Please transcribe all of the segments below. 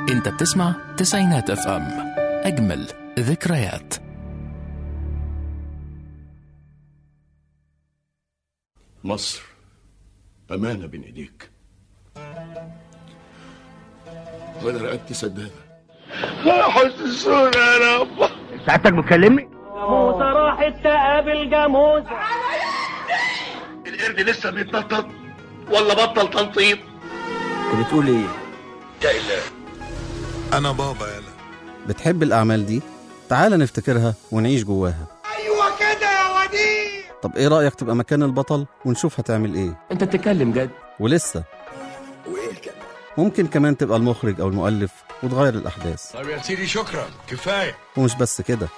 انت بتسمع تسعينات اف ام اجمل ذكريات مصر أمانة بين إيديك وأنا رقبتي سدادة حسسونا يا رب سعادتك بتكلمني؟ موسى راحت تقابل جاموس القرد لسه بيتنطط ولا بطل تنطيط انت بتقول ايه؟ يا إله أنا بابا يلا بتحب الأعمال دي؟ تعال نفتكرها ونعيش جواها أيوة كده يا وديع طب إيه رأيك تبقى مكان البطل ونشوف هتعمل إيه؟ انت بتتكلم جد ولسه وإيه كده؟ ممكن كمان تبقى المخرج أو المؤلف وتغير الأحداث طب يا سيدي شكرا كفاية ومش بس كده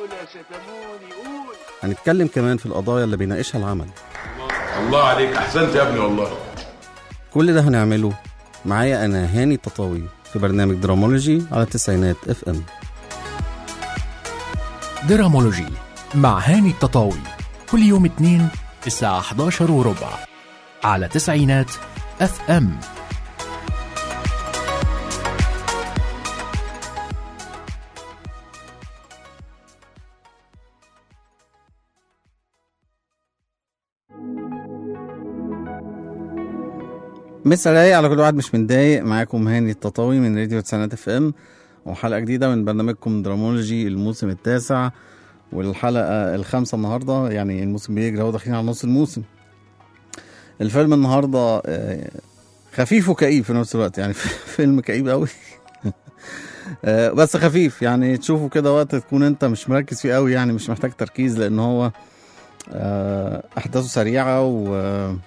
هنتكلم كمان في القضايا اللي بيناقشها العمل الله عليك أحسنت يا ابني والله كل ده هنعمله معايا أنا هاني التطاوي في برنامج درامولوجي على التسعينات اف ام درامولوجي مع هاني التطاوي كل يوم اثنين الساعة 11 وربع على تسعينات اف ام مسا رايق على كل واحد مش متضايق معاكم هاني التطاوي من راديو تسعينات اف ام وحلقة جديدة من برنامجكم درامولوجي الموسم التاسع والحلقة الخامسة النهاردة يعني الموسم بيجري اهو داخلين على نص الموسم الفيلم النهاردة آه، خفيف وكئيب في نفس الوقت يعني فيلم كئيب قوي آه، بس خفيف يعني تشوفه كده وقت تكون انت مش مركز فيه قوي يعني مش محتاج تركيز لان هو آه، احداثه سريعة و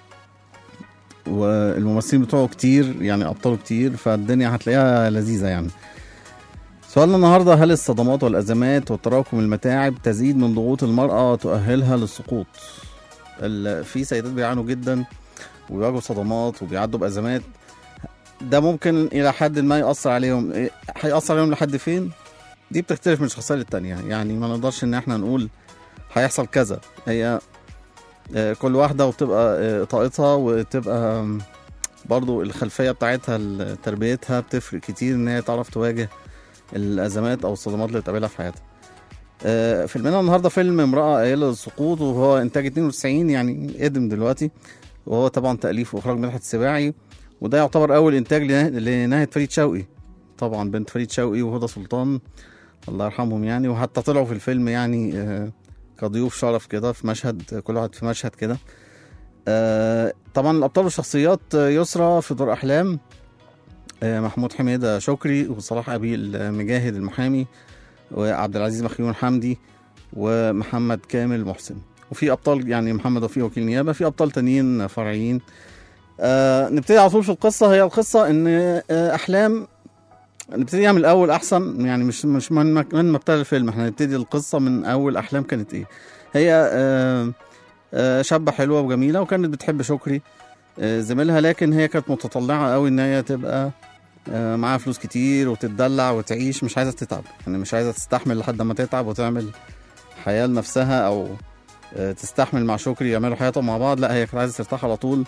والممثلين بتوعه كتير يعني ابطاله كتير فالدنيا هتلاقيها لذيذه يعني سؤالنا النهارده هل الصدمات والازمات وتراكم المتاعب تزيد من ضغوط المراه وتؤهلها للسقوط ال- في سيدات بيعانوا جدا وبيواجهوا صدمات وبيعدوا بازمات ده ممكن الى حد ما ياثر عليهم إيه، هياثر عليهم لحد فين دي بتختلف من شخصيه للتانيه يعني ما نقدرش ان احنا نقول هيحصل كذا هي آه، كل واحدة وبتبقى آه، طاقتها وتبقى آم، برضو الخلفية بتاعتها ال- تربيتها بتفرق كتير ان هي تعرف تواجه الأزمات أو الصدمات اللي تقابلها في حياتها آه، فيلمنا النهاردة فيلم امرأة قايلة للسقوط وهو إنتاج 92 يعني قدم دلوقتي وهو طبعا تأليف وإخراج مدحت السباعي وده يعتبر أول إنتاج لنه- لنهاية فريد شوقي طبعا بنت فريد شوقي وهدى سلطان الله يرحمهم يعني وحتى طلعوا في الفيلم يعني آه، كضيوف شرف كده في مشهد كل واحد في مشهد كده آه، طبعا الابطال والشخصيات آه، يسرى في دور احلام آه، محمود حميده شكري وصلاح ابيل آه، مجاهد المحامي وعبد العزيز مخيون حمدي ومحمد كامل محسن وفي ابطال يعني محمد وفيه وكيل نيابه في ابطال تانيين فرعيين آه نبتدي على طول في القصه هي القصه ان آه احلام نبتديها من الاول احسن يعني مش مش من مك- من ما ابتدى الفيلم احنا نبتدي القصه من اول احلام كانت ايه هي آه آه شابه حلوه وجميله وكانت بتحب شكري آه زميلها لكن هي كانت متطلعه قوي ان هي تبقى آه معاها فلوس كتير وتتدلع وتعيش مش عايزه تتعب يعني مش عايزه تستحمل لحد ما تتعب وتعمل حياه لنفسها او آه تستحمل مع شكري يعملوا حياتهم مع بعض لا هي كانت عايزه ترتاح على طول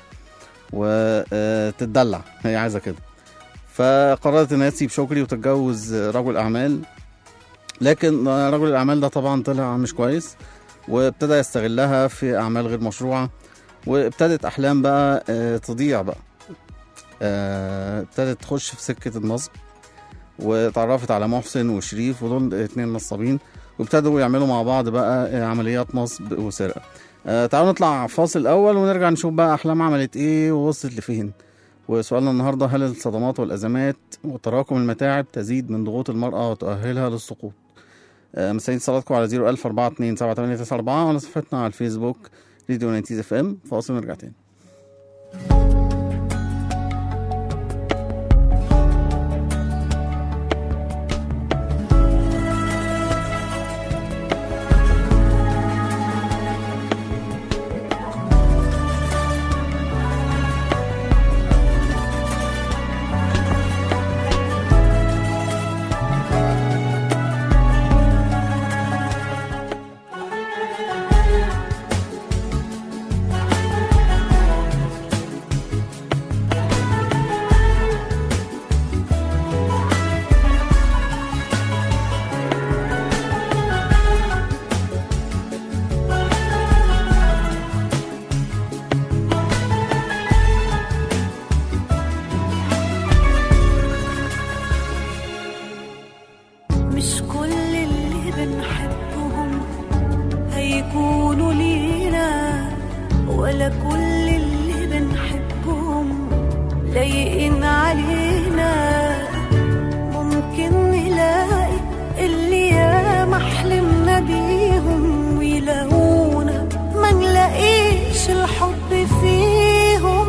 وتتدلع هي عايزه كده فقررت انها تسيب شكري وتتجوز رجل اعمال لكن رجل الاعمال ده طبعا طلع مش كويس وابتدى يستغلها في اعمال غير مشروعه وابتدت احلام بقى آه، تضيع بقى آه، ابتدت تخش في سكه النصب وتعرفت على محسن وشريف ودول اتنين نصابين وابتدوا يعملوا مع بعض بقى آه، عمليات نصب وسرقه آه، تعالوا نطلع فاصل اول ونرجع نشوف بقى احلام عملت ايه ووصلت لفين وسؤالنا النهارده هل الصدمات والازمات وتراكم المتاعب تزيد من ضغوط المراه وتؤهلها للسقوط؟ آه، مستنيين اتصالاتكم على 01042 7894 وعلى صفحتنا على الفيسبوك راديو نايتيز اف ام فاصل ونرجع تاني. لايقين علينا ممكن نلاقي اللي ياما حلمنا بيهم ويلاقونا ما نلاقيش الحب فيهم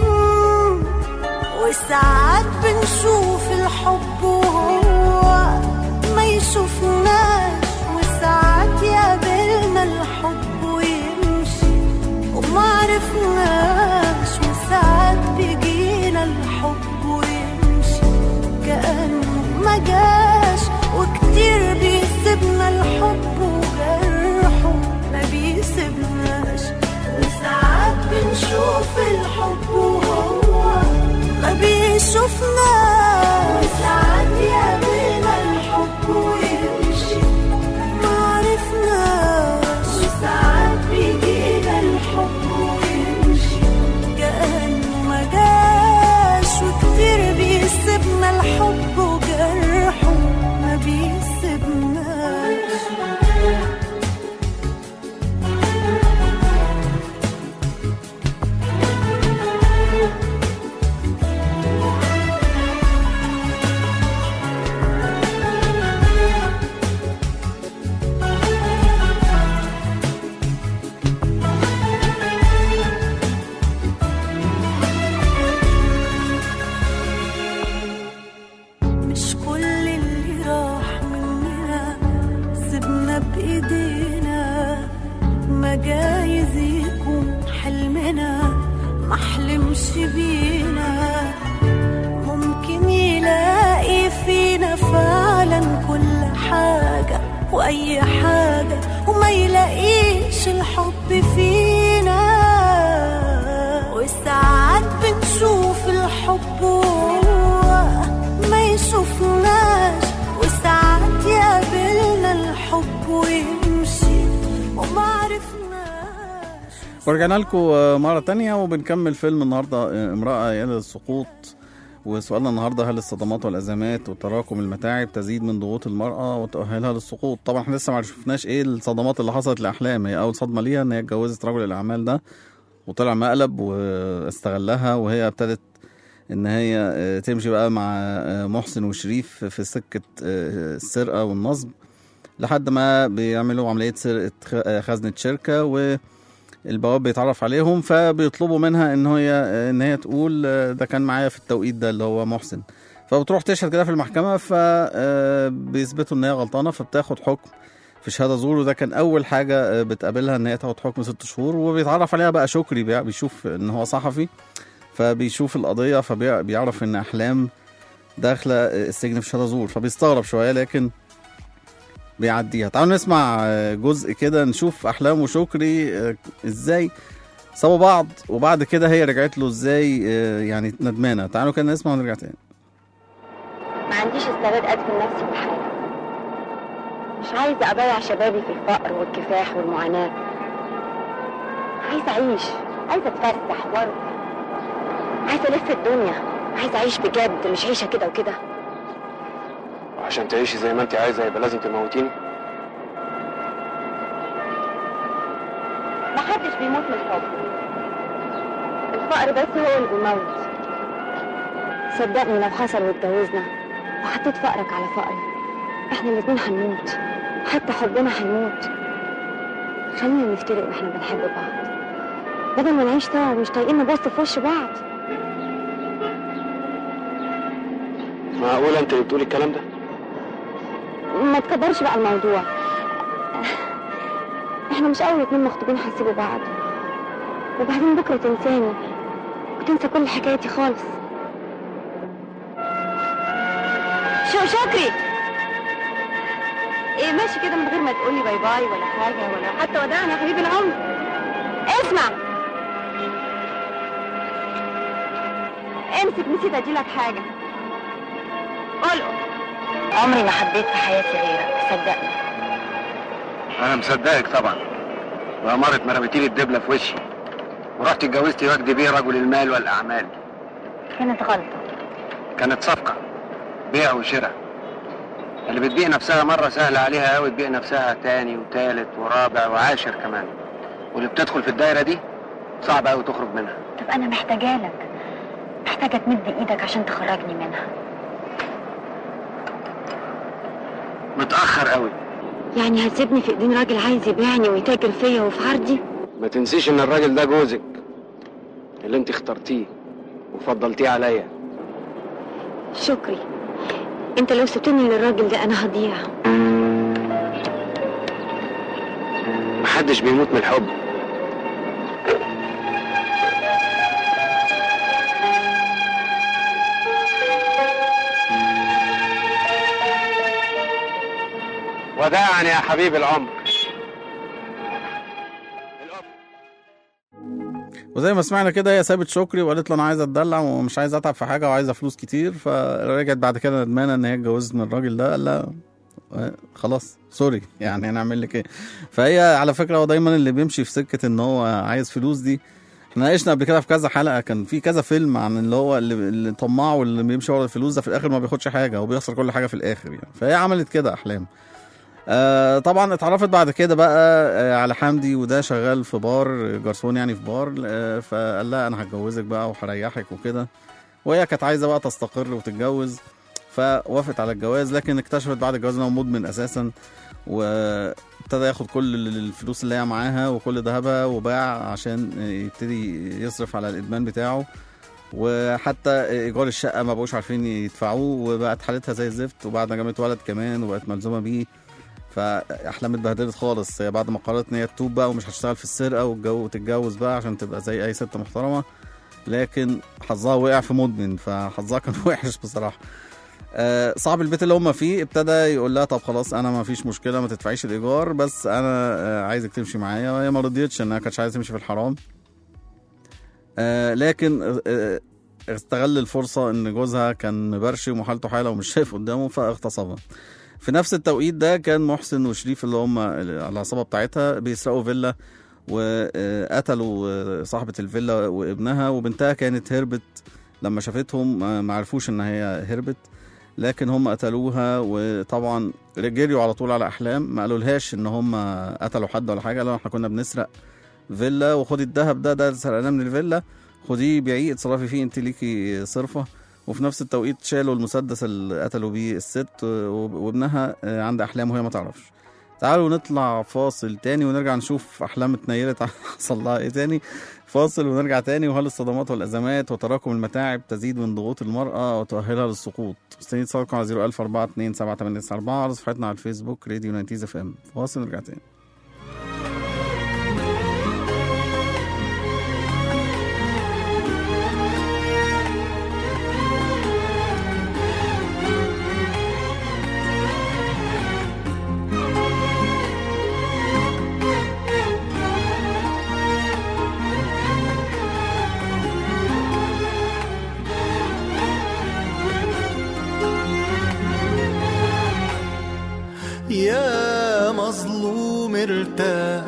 وساعات بنشوف الحب وهو ما يشوفناش وساعات يقابلنا الحب ويمشي وما عرفناش وساعات بيجينا الحب ويمشي كأنه ما جاش وكتير بيسيبنا الحب وجرحه ما بيسيبناش وساعات بنشوف الحب وهو ما بيشوفناش وساعات يقابلنا الحب ويمشي ما عرفناش وساعات بيجينا الحب ويمشي كأنه ما جاش وكتير بيسيبنا الحب وجرحه ما بيسيبناش مش كل اللي راح مننا سيبنا بايدينا ما جايز يكون حلمنا ما حلمش بينا ممكن يلاقي فينا فعلا كل حاجة وأي حاجة وما يلاقيش الحب فينا وساعات بنشوف الحب وهو ما يشوفناش وساعات يقابلنا الحب ويمشي وما عرفناش ورجعنا لكم مرة تانية وبنكمل فيلم النهاردة آه، امرأة يد السقوط وسؤالنا النهاردة هل الصدمات والأزمات وتراكم المتاعب تزيد من ضغوط المرأة وتؤهلها للسقوط طبعا احنا لسه ما شفناش ايه الصدمات اللي حصلت لأحلام هي أول صدمة ليها ان هي اتجوزت رجل الأعمال ده وطلع مقلب واستغلها وهي ابتدت ان هي آه، تمشي بقى مع آه، محسن وشريف في سكة آه، السرقة والنصب لحد ما بيعملوا عملية سرقة خ- آه، خزنة شركة و البواب بيتعرف عليهم فبيطلبوا منها ان هي ان هي تقول آه، ده كان معايا في التوقيت ده اللي هو محسن فبتروح تشهد كده في المحكمه فبيثبتوا ان هي غلطانه فبتاخد حكم في شهاده زور وده كان اول حاجه آه، بتقابلها ان هي تاخد حكم ست شهور وبيتعرف عليها بقى شكري بي- بيشوف ان هو صحفي فبيشوف القضيه فبيعرف ان احلام داخله آه، السجن في شهاده زور فبيستغرب شويه لكن بيعديها تعالوا نسمع آه، جزء كده نشوف احلام وشكري آه، ازاي سابوا بعض وبعد كده هي رجعت له ازاي آه، يعني ندمانه تعالوا كده نسمع ونرجع تاني ما عنديش استعداد ادفن نفسي بالحياة مش عايزة أضيع شبابي في الفقر والكفاح والمعاناة عايزة أعيش عايزة أتفسح وأرض عايزة ألف الدنيا عايزة أعيش بجد مش عيشة كده وكده عشان تعيشي زي ما انت عايزه يبقى لازم تموتيني محدش بيموت من الحب الفقر بس هو اللي بيموت صدقني لو حصل واتجوزنا وحطيت فقرك على فقري احنا الاتنين هنموت حتى حبنا هيموت خلينا نفترق واحنا بنحب بعض بدل ما نعيش سوا ومش طايقين نبص في وش بعض معقوله انت اللي بتقولي الكلام ده ما تكبرش بقى الموضوع احنا مش اول اتنين مخطوبين هيسيبوا بعض وبعدين بكره تنساني وتنسى كل حكايتي خالص شو شكري ايه ماشي كده من غير ما تقولي باي باي ولا حاجه ولا حتى وداعنا يا حبيبي العمر اسمع امسك نسيت اديلك حاجه قول عمري ما حبيت في حياتي غيرك صدقني انا مصدقك طبعا وأمارة ما رميتيلي الدبله في وشي ورحت اتجوزتي وجدي بيه رجل المال والاعمال كانت غلطه كانت صفقه بيع وشراء اللي بتبيع نفسها مره سهل عليها قوي تبيع نفسها تاني وتالت ورابع وعاشر كمان واللي بتدخل في الدايره دي صعب قوي تخرج منها طب انا محتاجه لك محتاجة تمد ايدك عشان تخرجني منها متأخر قوي يعني هتسيبني في ايدين راجل عايز يبيعني ويتاجر فيا وفي عرضي ما تنسيش ان الراجل ده جوزك اللي انت اخترتيه وفضلتيه عليا شكري انت لو سبتني للراجل ده انا هضيع محدش بيموت من الحب وداعا يا حبيب العمر وزي ما سمعنا كده هي سابت شكري وقالت له انا عايزه اتدلع ومش عايزه اتعب في حاجه وعايزه فلوس كتير فرجعت بعد كده ندمانه ان هي اتجوزت من الراجل ده قال لها آه، خلاص سوري يعني هنعمل لك ايه فهي على فكره هو دايما اللي بيمشي في سكه ان هو عايز فلوس دي احنا ناقشنا قبل كده في كذا حلقه كان في كذا فيلم عن اللي هو اللي, اللي طماع واللي بيمشي ورا الفلوس ده في الاخر ما بياخدش حاجه وبيخسر كل حاجه في الاخر يعني فهي عملت كده احلام آه طبعا اتعرفت بعد كده بقى آه على حمدي وده شغال في بار جرسون يعني في بار آه فقال لها انا هتجوزك بقى وهريحك وكده وهي كانت عايزه بقى تستقر وتتجوز فوافقت على الجواز لكن اكتشفت بعد الجواز ان هو مدمن اساسا وابتدى ياخد كل الفلوس اللي هي معاها وكل ذهبها وباع عشان يبتدي يصرف على الادمان بتاعه وحتى ايجار الشقه ما بقوش عارفين يدفعوه وبقت حالتها زي الزفت وبعد ما جابت ولد كمان وبقت ملزومه بيه فاحلام اتبهدلت خالص هي بعد ما قررت ان هي تتوب بقى ومش هتشتغل في السرقه والجو- وتتجوز بقى عشان تبقى زي اي ست محترمه لكن حظها وقع في مدمن فحظها كان وحش بصراحه آه، صاحب البيت اللي هم فيه ابتدى يقول لها طب خلاص انا ما فيش مشكله ما تدفعيش الايجار بس انا آه، عايزك تمشي معايا وهي ما رضيتش انها كانتش عايزه تمشي في الحرام آه، لكن آه، آه، استغل الفرصه ان جوزها كان مبرشم وحالته حاله ومش شايف قدامه فاغتصبها في نفس التوقيت ده كان محسن وشريف اللي هم العصابه بتاعتها بيسرقوا فيلا وقتلوا صاحبه الفيلا وابنها وبنتها كانت هربت لما شافتهم ما- ما عرفوش ان هي هربت لكن هم قتلوها وطبعا جريوا على طول على احلام ما قالولهاش ان هم قتلوا حد ولا حاجه قالوا احنا كنا بنسرق فيلا وخدي الذهب ده ده سرقناه من الفيلا خديه بيعيه اتصرفي فيه انت ليكي صرفه وفي نفس التوقيت شالوا المسدس اللي قتلوا بيه الست وب- وابنها عند احلام وهي ما تعرفش تعالوا نطلع فاصل تاني ونرجع نشوف احلام اتنيلت حصل لها ايه تاني فاصل ونرجع تاني وهل الصدمات والازمات وتراكم المتاعب تزيد من ضغوط المراه وتؤهلها للسقوط مستنيين اتصالكم على 01042 على صفحتنا على الفيسبوك راديو 90 اف ام فاصل نرجع تاني يا مظلوم ارتاح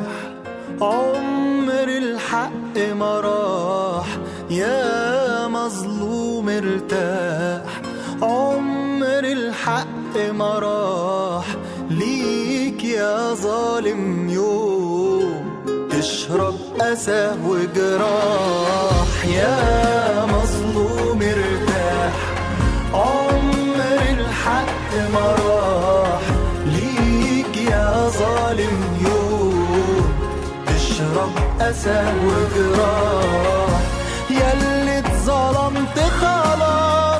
عمر الحق ما راح يا مظلوم ارتاح عمر الحق ما راح ليك يا ظالم يوم تشرب أسى وجراح يا مظلوم ارتاح عمر الحق ما راح ليك يا ظالم يوم تشرب أسى وجراح ياللي اتظلمت خلاص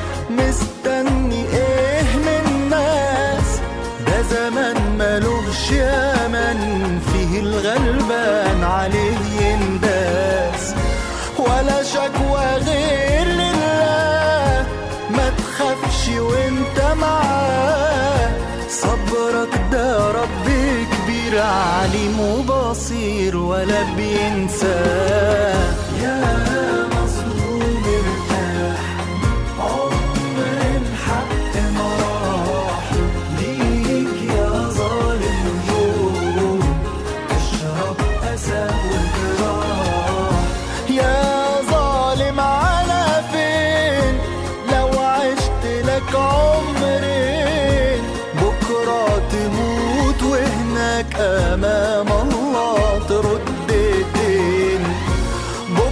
مستني ايه من الناس ده زمان ملوش يمن فيه الغلبان عليه ينداس ولا شكوى غير لله ما تخافش وانت معاه صبرك ده رب كبير عليم وبصير ولا بينساه يا مظلوم ارتاح عمر الحق ما راح ليك يا ظالم يوم اشرب أسى وجراح يا ظالم على فين لو عشت لك عمرين بكرة تموت وهناك أمام الله ترد الدين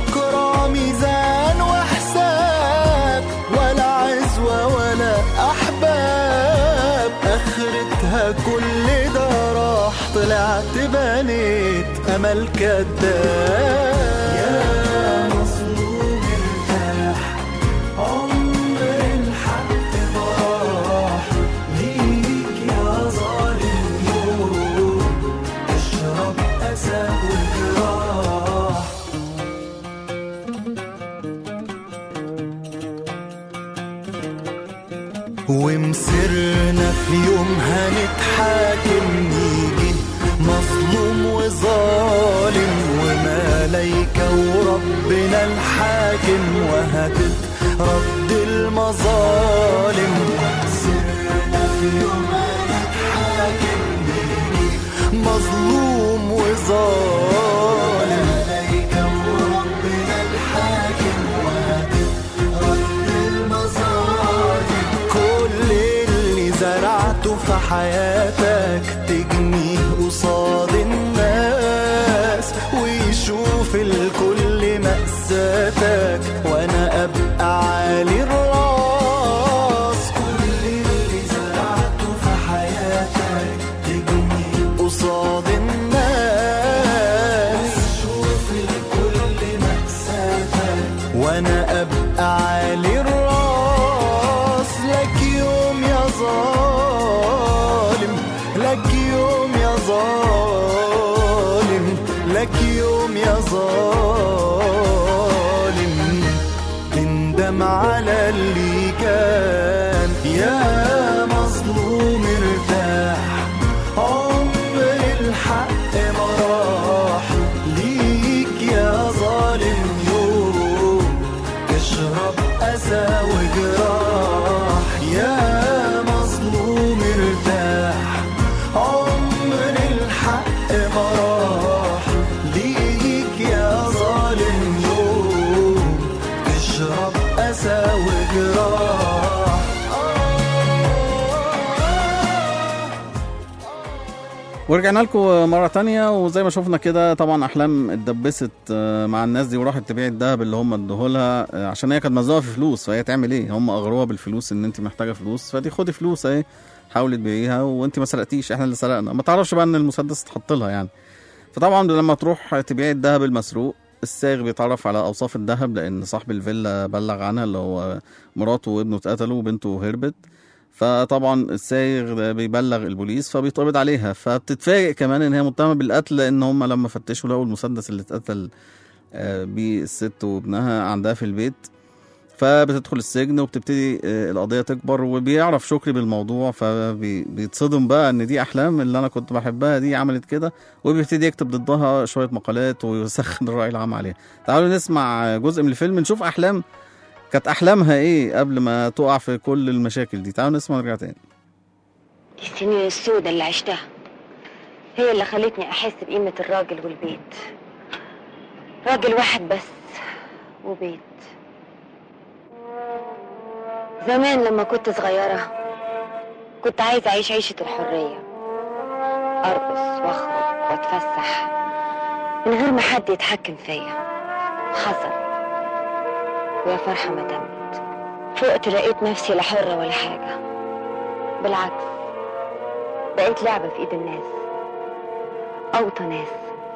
طلعت بنيت امل كداب يا مظلوم ارتاح عمر الحق راح ليك يا ظالم يوم اشرب اسى وجراح ومسرنا في يوم هنتحاكم نيجي مظلوم وظالم وملايكة وربنا الحاكم وهتترد المظالم ومسرنا في يوم هنتحاكم نيجي مظلوم وظالم ملايكة وربنا الحاكم وهتترد المظالم كل اللي زرعته في حياتك تجنيه قصاد الناس ويشوف الكل مأساتك وانا ابقى عالي الراس كل اللي زرعته في حياتك تجنيه قصاد الناس ويشوف الكل مأساتك وانا ابقى عالي الراس لك يوم يا ظالم لك يوم يا ظالم لك يوم يا ظالم تندم على اللي كان يا مظلوم ارتاح عمر الحق ما راح ليك يا ظالم يوم تشرب أسى وجراح يا مظلوم ارتاح عمر الحق ما راح ليك يا ظالم يوم تشرب أسى وجراح ورجعنا لكم مرة تانية وزي ما شفنا كده طبعا أحلام اتدبست آه، مع الناس دي وراحت تبيع الدهب اللي هم ادوهولها آه، عشان هي كانت مزنوقة في فلوس فهي تعمل ايه؟ هم أغروها بالفلوس إن أنت محتاجة فلوس فدي خدي فلوس أهي حاولي تبيعيها وأنت ما سرقتيش احنا اللي سرقنا ما تعرفش بقى إن المسدس اتحط لها يعني فطبعا لما تروح تبيعي الدهب المسروق السائق بيتعرف على اوصاف الذهب لان صاحب الفيلا بلغ عنها اللي هو مراته وابنه اتقتلوا وبنته هربت فطبعا السايغ ده بيبلغ البوليس فبيتقبض عليها فبتتفاجئ كمان ان هي متهمه بالقتل لان هم لما فتشوا لقوا المسدس اللي اتقتل آه، بيه الست وابنها عندها في البيت فبتدخل السجن وبتبتدي آه، القضيه تكبر وبيعرف شكري بالموضوع فبيتصدم بقى ان دي احلام اللي انا كنت بحبها دي عملت كده وبيبتدي يكتب ضدها شويه مقالات ويسخن الراي العام عليها تعالوا نسمع جزء من الفيلم نشوف احلام كانت احلامها ايه قبل ما تقع في كل المشاكل دي تعالوا نسمع ونرجع تاني السنين السوداء اللي عشتها هي اللي خلتني احس بقيمة الراجل والبيت راجل واحد بس وبيت زمان لما كنت صغيرة كنت عايزة أعيش عيشة الحرية أرقص وأخرج وأتفسح من غير ما حد يتحكم فيا حصل ويا فرحة ما تمت فقت لقيت نفسي لا حرة ولا حاجة بالعكس بقيت لعبة في إيد الناس أوطى ناس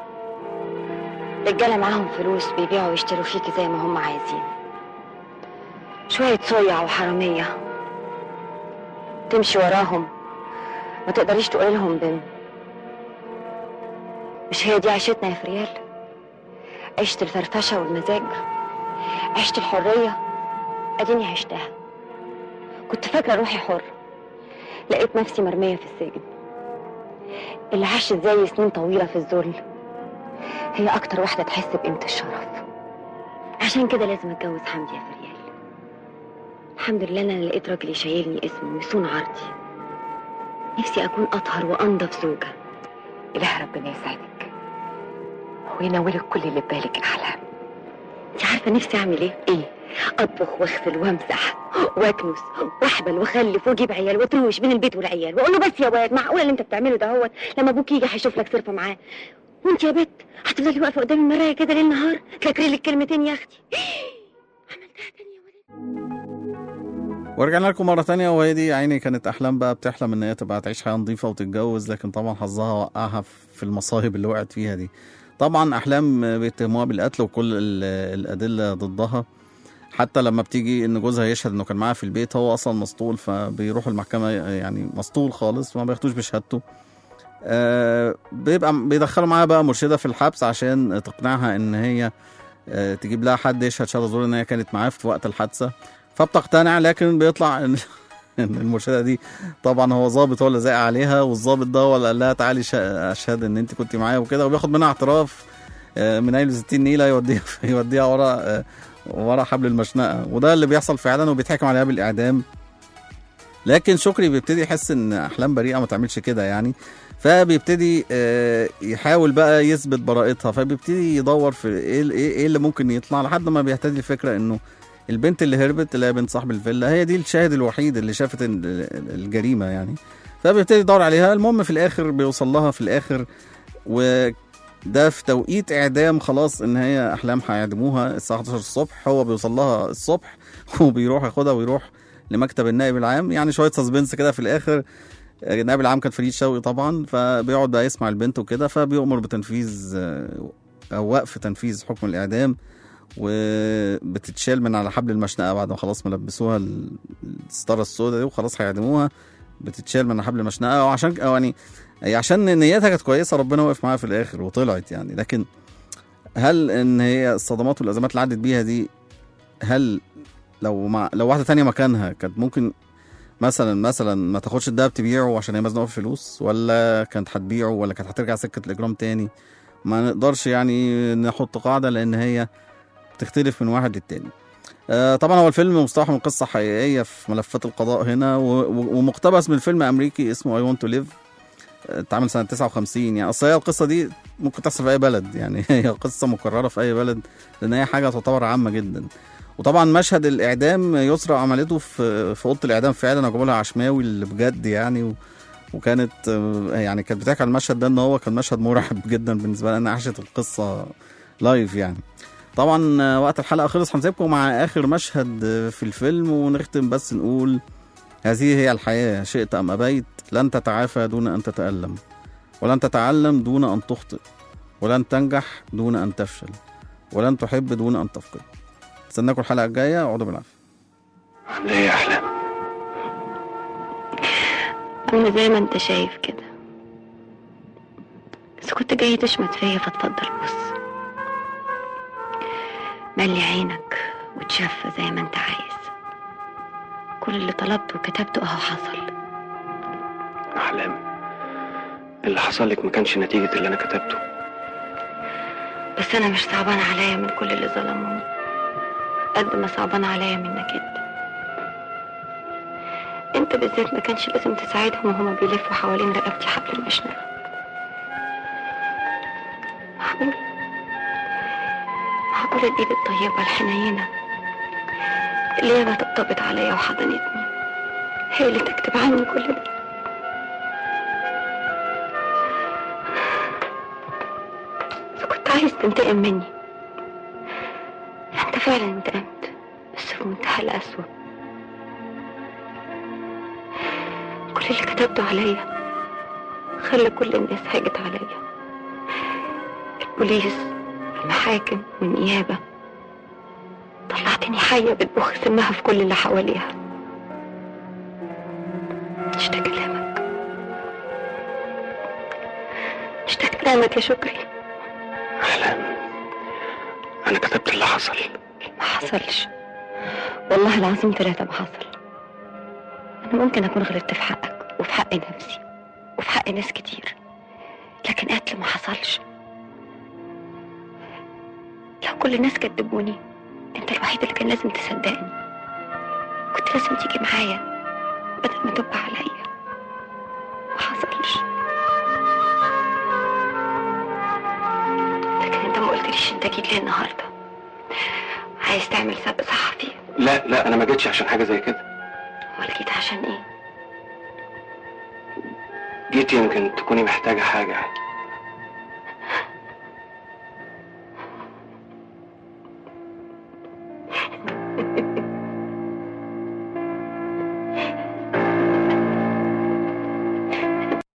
رجالة معاهم فلوس بيبيعوا ويشتروا فيكي زي ما هم عايزين شوية صيع وحرامية تمشي وراهم ما تقدريش تقولي لهم بن مش هي دي عيشتنا يا فريال عيشة الفرفشة والمزاج عيشة الحرية أديني عشتها كنت فاكرة روحي حر لقيت نفسي مرمية في السجن اللي عاشت زي سنين طويلة في الذل هي أكتر واحدة تحس بقيمة الشرف عشان كده لازم أتجوز حمدي يا فريال الحمد لله أنا لقيت راجل يشيلني اسمه ويصون عرضي نفسي أكون أطهر وأنضف زوجة إله ربنا يسعدك وينولك كل اللي ببالك أحلام انت عارفة نفسي أعمل إيه؟ إيه؟ أطبخ وأغسل وأمسح وأكنس وأحبل وأخلف وأجيب عيال وأتروش بين البيت والعيال وأقول له بس يا واد معقولة اللي أنت بتعمله ده هو لما أبوك يجي هيشوف لك صرفة معاه وأنت يا بت هتفضلي واقفة قدام المراية كده ليل نهار تذاكري لك كلمتين يا أختي ورجعنا لكم مرة تانية وهي دي عيني كانت أحلام بقى بتحلم إن هي تبقى تعيش حياة نظيفة وتتجوز لكن طبعا حظها وقعها في المصايب اللي وقعت فيها دي طبعا أحلام بيتهموها بالقتل وكل ال- الأدلة ضدها حتى لما بتيجي إن جوزها يشهد إنه كان معاها في البيت هو أصلا مسطول فبيروحوا المحكمة يعني مسطول خالص وما بياخدوش بشهادته آه بيبقى بيدخلوا معاها بقى مرشدة في الحبس عشان تقنعها إن هي آه، تجيب لها حد يشهد شهاده زور ان هي كانت معاه في وقت الحادثه فبتقتنع لكن بيطلع ان إن المرشده دي طبعا هو ظابط هو اللي زائق عليها والظابط ده هو اللي قال لها تعالي شا- اشهد ان انت كنت معايا وكده وبياخد منها اعتراف آه، من ايل 60 نيله يوديها يوديها ورا آه، ورا حبل المشنقه وده اللي بيحصل فعلا وبيتحكم عليها بالاعدام لكن شكري بيبتدي يحس ان احلام بريئه ما تعملش كده يعني فبيبتدي آه، يحاول بقى يثبت براءتها فبيبتدي يدور في ايه ال- ايه إيه اللي ممكن يطلع لحد ما بيهتدي الفكره انه البنت اللي هربت اللي هي بنت صاحب الفيلا هي دي الشاهد الوحيد اللي شافت ال- ال- الجريمه يعني فبيبتدي يدور عليها المهم في الاخر بيوصل لها في الاخر وده في توقيت اعدام خلاص ان هي احلام هيعدموها الساعه 11 الصبح هو بيوصل لها الصبح وبيروح ياخدها ويروح لمكتب النائب العام يعني شويه سسبنس كده في الاخر النائب العام كان فريد شوقي طبعا فبيقعد بقى يسمع البنت وكده فبيؤمر بتنفيذ آه، او وقف تنفيذ حكم الاعدام وبتتشال من على حبل المشنقه بعد ما خلاص ملبسوها ال- الستاره السوداء دي وخلاص هيعدموها بتتشال من على حبل المشنقه وعشان أو يعني هي عشان نيتها كانت كويسه ربنا وقف معاها في الاخر وطلعت يعني لكن هل ان هي الصدمات والازمات اللي عدت بيها دي هل لو مع لو واحده تانية مكانها كانت ممكن مثلا مثلا ما تاخدش الدهب تبيعه عشان هي مزنوقه في فلوس ولا كانت هتبيعه ولا كانت هترجع سكه الاجرام تاني ما نقدرش يعني نحط قاعده لان هي بتختلف من واحد للتاني آه طبعا هو الفيلم مستوحى من قصه حقيقيه في ملفات القضاء هنا و- و- ومقتبس من فيلم امريكي اسمه اي ونت تو ليف اتعمل سنه 59 يعني اصل هي القصه دي ممكن تحصل في اي بلد يعني هي قصه مكرره في اي بلد لان هي حاجه تعتبر عامه جدا وطبعا مشهد الاعدام يسرى عملته في في اوضه الاعدام فعلا وجابوا لها عشماوي اللي بجد يعني و وكانت آه، يعني كانت بتحكي عن المشهد ده ان هو كان مشهد مرعب جدا بالنسبه لها انا عاشت القصه لايف يعني طبعا آه، وقت الحلقه خلص هنسيبكم مع اخر مشهد آه، في الفيلم ونختم بس نقول هذه هي الحياه شئت ام ابيت لن تتعافى دون ان تتالم ولن تتعلم دون ان تخطئ ولن تنجح دون ان تفشل ولن تحب دون ان تفقد استناكم الحلقه الجايه اقعدوا بالعافيه عامله ايه يا احلام أنا زي ما أنت شايف كده بس كنت جاي تشمت فيا فاتفضل بص ملي عينك وتشفى زي ما أنت عايز كل اللي طلبته وكتبته أهو حصل احلام اللي حصل لك ما كانش نتيجه اللي انا كتبته بس أنا مش صعبان عليا من كل اللي ظلموني قد ما صعبان عليا منك أنت أنت بالذات ما كانش لازم تساعدهم وهما بيلفوا حوالين رقبتي حبل المشنقة معقول معقول الإيد الطيبة الحنينة اللي ياما طبطبت عليا وحضنتني هي اللي تكتب عني كل ده إذا كنت عايز تنتقم مني انت فعلا انتقمت بس في منتهى القسوة كل اللي كتبته عليا خلى كل الناس هاجت عليا البوليس المحاكم والنيابة طلعتني حية بتبخ سمها في كل اللي حواليها مش ده كلامك مش ده كلامك يا شكري احلام انا كتبت اللي حصل ما حصلش والله العظيم ثلاثة ما حصل أنا ممكن أكون غلطت في حقك وفي حق نفسي وفي حق ناس كتير لكن قتل ما حصلش لو كل الناس كذبوني أنت الوحيد اللي كان لازم تصدقني كنت لازم تيجي معايا بدل ما تبقى عليا ما حصلش لكن أنت ما قلتليش أنت جيت ليه النهارده عايز تعمل سبق صحفي لا لا انا ما جيتش عشان حاجه زي كده ولا جيت عشان ايه جيت يمكن تكوني محتاجه حاجه